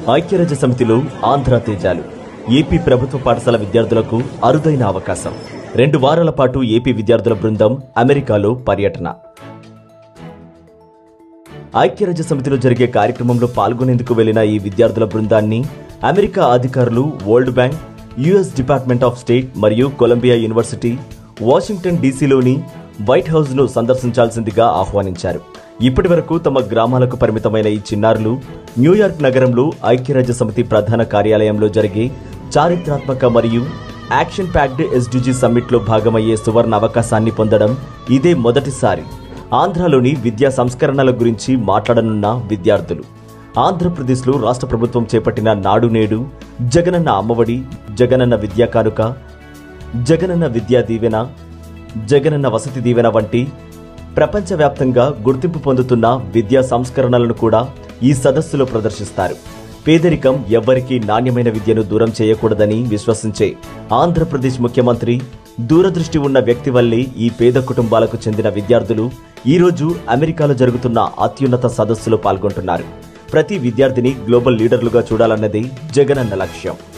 ఐక్యరాజ్య సమితిలో ఆంధ్ర తేజాలు ఏపీ ప్రభుత్వ పాఠశాల విద్యార్థులకు అరుదైన అవకాశం రెండు వారాల పాటు ఏపీ విద్యార్థుల బృందం అమెరికాలో పర్యటన ఐక్యరాజ్య సమితిలో జరిగే కార్యక్రమంలో పాల్గొనేందుకు వెళ్లిన ఈ విద్యార్థుల బృందాన్ని అమెరికా అధికారులు World Bank US Department of State మరియు కొలంబియా యూనివర్సిటీ వాషింగ్టన్ డీసీలోని వైట్ హౌస్ ను సందర్శించాల్సిందిగా ఆహ్వానించారు ఇప్పటి వరకు తమ గ్రామాలకు పరిమితమైన ఈ చిన్నారులు న్యూయార్క్ నగరంలో ఐక్యరాజ్య సమితి ప్రధాన కార్యాలయంలో జరిగే చారిత్రాత్మక మరియు యాక్షన్ ప్యాక్డ్ ఎస్డిజి సమ్మిట్లో భాగమయ్యే సువర్ణ అవకాశాన్ని పొందడం ఇదే మొదటిసారి ఆంధ్రాలోని విద్యా సంస్కరణల గురించి మాట్లాడనున్న విద్యార్థులు ఆంధ్రప్రదేశ్లో రాష్ట్ర ప్రభుత్వం చేపట్టిన నాడు నేడు జగనన్న అమ్మఒడి జగనన్న విద్యా కానుక జగనన్న విద్యా దీవెన జగనన్న వసతి దీవెన వంటి ప్రపంచవ్యాప్తంగా గుర్తింపు పొందుతున్న విద్యా సంస్కరణలను కూడా ఈ సదస్సులో ప్రదర్శిస్తారు పేదరికం ఎవ్వరికీ నాణ్యమైన విద్యను దూరం చేయకూడదని విశ్వసించే ఆంధ్రప్రదేశ్ ముఖ్యమంత్రి దూరదృష్టి ఉన్న వ్యక్తి వల్లే ఈ పేద కుటుంబాలకు చెందిన విద్యార్థులు ఈ రోజు అమెరికాలో జరుగుతున్న అత్యున్నత సదస్సులో పాల్గొంటున్నారు ప్రతి విద్యార్థిని గ్లోబల్ లీడర్లుగా చూడాలన్నదే జగనన్న లక్ష్యం